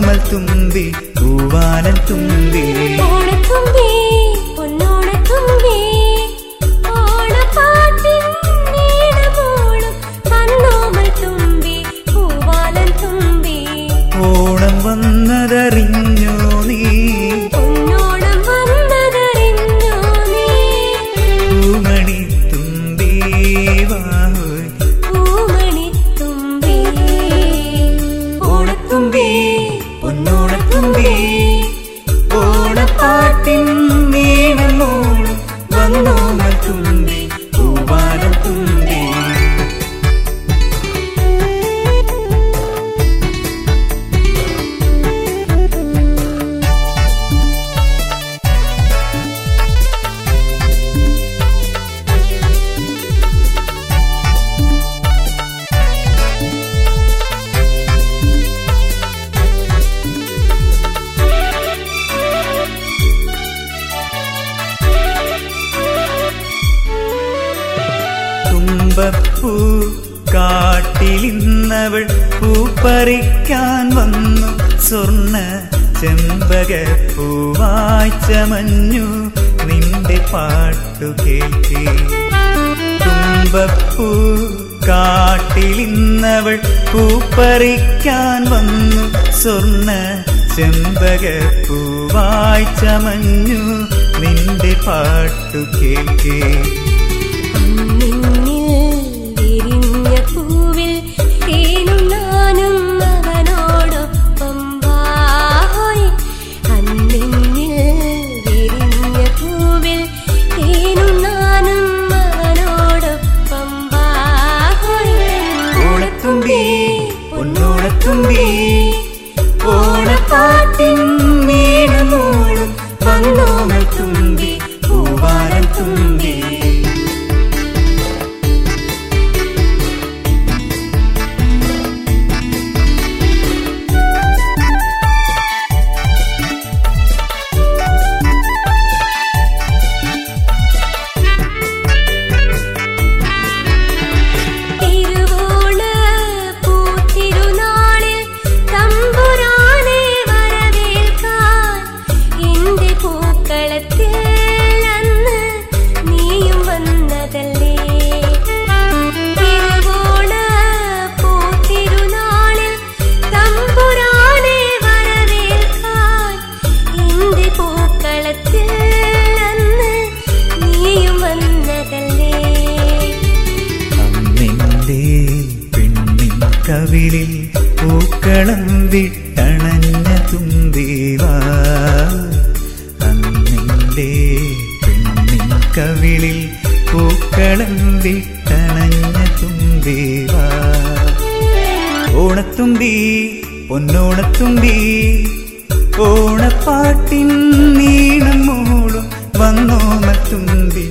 വന്നോമൽ തുമ്പി പൂവാലൻ തുമ്പി ഓണത്തുമ്പി പൊന്നോണത്തുമ്പി ഓണപ്പാട്ടിൻ നീണമോളും വന്നോമൽ തുമ്പി പൂവാലൻ തുമ്പി ഓണം വന്നതറിഞ്ഞോ നീ പൊന്നോണം വന്നതറിഞ്ഞോ നീ പൂമണി തുമ്പി വാഹോയ് പൂമണിത്തുമ്പി ഓണത്തുമ്പി പൊന്നോണത്തുമ്പി ഓണപ്പാട്ടിൻ നീണമോളും വന്നോമൽ തുമ്പി പൂവാലൻ തുമ്പി തുമ്പപ്പൂ കാട്ടിലിന്നവൾ പൂപ്പറിക്കാൻ വന്നു സ്വർണ്ണ ചെമ്പകപ്പൂവായി ചമഞ്ഞു നിന്റെ പാട്ടു കേൾക്കേ തുമ്പപ്പൂ കാട്ടിലിന്നവൾ പൂപ്പറിക്കാൻ വന്നു സ്വർണ്ണ ചെമ്പകപ്പൂവായി ചമഞ്ഞു നിന്റെ പാട്ടു കേൾക്കേ നിന്നിൽ വിരിഞ്ഞ പൂവിൽ തേനും നാനും അവനോടൊപ്പം വാഹോയ് അന്നിന്നിൽ വിരിഞ്ഞ പൂവിൽ തേനും നാനും അവനോടൊപ്പം വാഹോയ് ഓണത്തുമ്പി പൊന്നോണത്തുമ്പി ഓണപ്പാട്ടിൻ വീണമോളും വന്നോമൽ തുമ്പി പൂവാലൻ തുമ്പി തിരുവോണ പൂത്തിരുനാളിൽ തമ്പുരാനെ വരവേൽക്കാൻ എന്റെ പൂക്കളത്തിൽ അന്ന് നീയും വന്നതല്ലേ തിരുവോണ പൂത്തിരുനാളിൽ തമ്പുരാനെ വരവേൽക്കാൻ എന്റെ പൂക്കളത്തിൽ അന്ന് നീയും വന്നതല്ലേ അന്നിന്റെ പെണ്ണിൻ കവിളിൽ പൂക്കളം വിട്ടണഞ്ഞ തുമ്പീവാ അന്നിന്റെ പെണ്ണിൻ കവിളിൽ പൂക്കളം വിട്ടണഞ്ഞ തുമ്പീവാ ഓണത്തുമ്പി പൊന്നോണത്തുമ്പി ഓണപ്പാട്ടിൻ നീണം മോളും വന്നോമത്തുമ്പി